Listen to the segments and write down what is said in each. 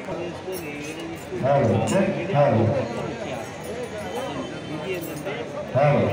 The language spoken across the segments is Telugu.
హలో చెక్ హలో హలో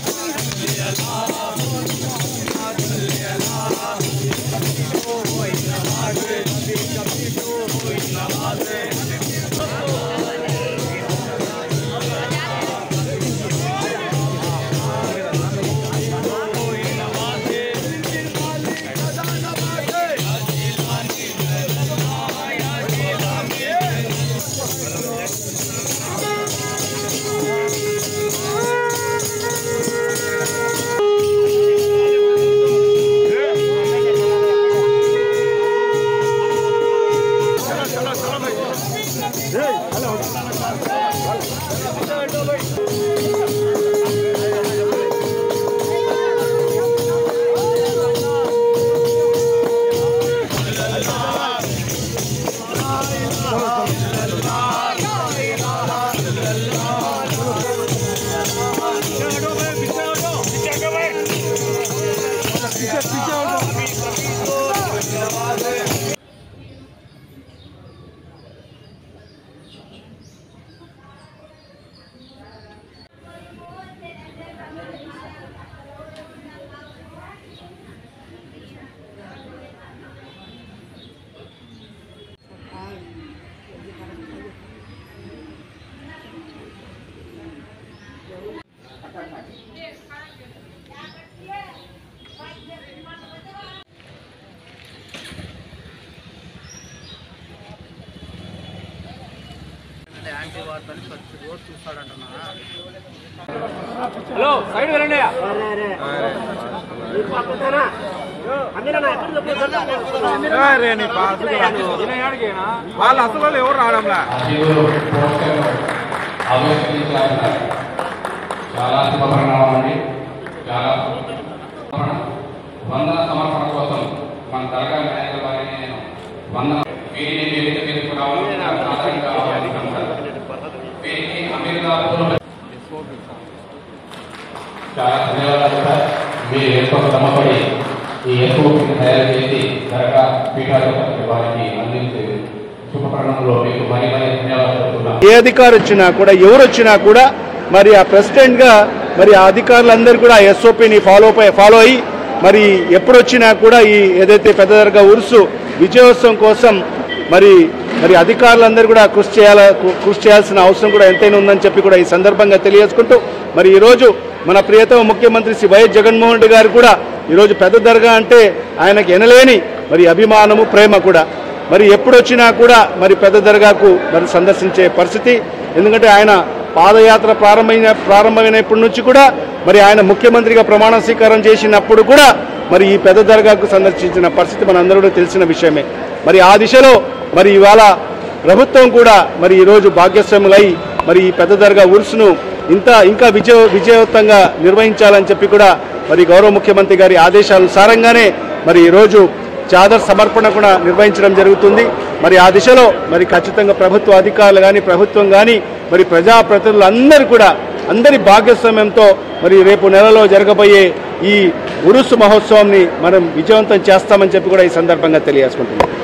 వాళ్ళు అసలు ఎవరు రావడంలా అధికులు పోస్టర్లు ఆవిష్కరించారు చాలా శుభపరిణామం అండి చాలా శుభపరిణామం. వందన సమర్పణ కోసం మన దర్గా మేనేజర్ వారిని నేను వందన వీరిని వేదిక మీదకు రావాలని నాకు ఆదరంగా ఆహ్వానిస్తున్నాను. వీరికి అమీర్దాపూర్ చాలా ధన్యవాదాలు సార్ మీరు ఎంతో శ్రమపడి ఈ ఎస్ఓపిని తయారు చేసి దర్గా పీఠాధిపతి వారికి అందించే శుభపరణంలో మీకు మరీ మరీ ధన్యవాదాలు చెప్తున్నాను ఏ అధికారి వచ్చినా కూడా ఎవరు వచ్చినా కూడా మరి ఆ ప్రెసిడెంట్ గా మరి ఆ అధికారులందరూ కూడా ఎస్ఓపిని ఫాలో ఫాలో అయ్యి మరి ఎప్పుడు వచ్చినా కూడా ఈ ఏదైతే పెద్ద దర్గా ఉరుసు విజయోత్సవం కోసం మరి మరి అధికారులందరూ కూడా కృషి చేయాల కృషి చేయాల్సిన అవసరం కూడా ఎంతైనా ఉందని చెప్పి కూడా ఈ సందర్భంగా తెలియజేసుకుంటూ మరి ఈరోజు మన ప్రియతమ ముఖ్యమంత్రి శ్రీ వైఎస్ జగన్మోహన్ రెడ్డి గారు కూడా ఈరోజు పెద్ద దర్గా అంటే ఆయనకి ఎనలేని మరి అభిమానము ప్రేమ కూడా మరి ఎప్పుడు వచ్చినా కూడా మరి పెద్ద దర్గాకు మరి సందర్శించే పరిస్థితి ఎందుకంటే ఆయన పాదయాత్ర ప్రారంభమైన ప్రారంభమైనప్పటి నుంచి కూడా మరి ఆయన ముఖ్యమంత్రిగా ప్రమాణ స్వీకారం చేసినప్పుడు కూడా మరి ఈ పెద్ద దర్గాకు సందర్శించిన పరిస్థితి మనందరూ కూడా తెలిసిన విషయమే మరి ఆ దిశలో మరి ఇవాళ ప్రభుత్వం కూడా మరి ఈరోజు భాగ్యస్వాములై మరి ఈ పెద్ద దర్గా ఉరుసును ఇంత ఇంకా విజయ విజయవంతంగా నిర్వహించాలని చెప్పి కూడా మరి గౌరవ ముఖ్యమంత్రి గారి ఆదేశానుసారంగానే మరి ఈరోజు చాదర్ సమర్పణ కూడా నిర్వహించడం జరుగుతుంది మరి ఆ దిశలో మరి ఖచ్చితంగా ప్రభుత్వ అధికారులు కానీ ప్రభుత్వం కానీ మరి ప్రజాప్రతినిధులు అందరూ కూడా అందరి భాగస్వామ్యంతో మరి రేపు నెలలో జరగబోయే ఈ ఉరుసు మహోత్సవాన్ని మనం విజయవంతం చేస్తామని చెప్పి కూడా ఈ సందర్భంగా తెలియజేసుకుంటున్నాం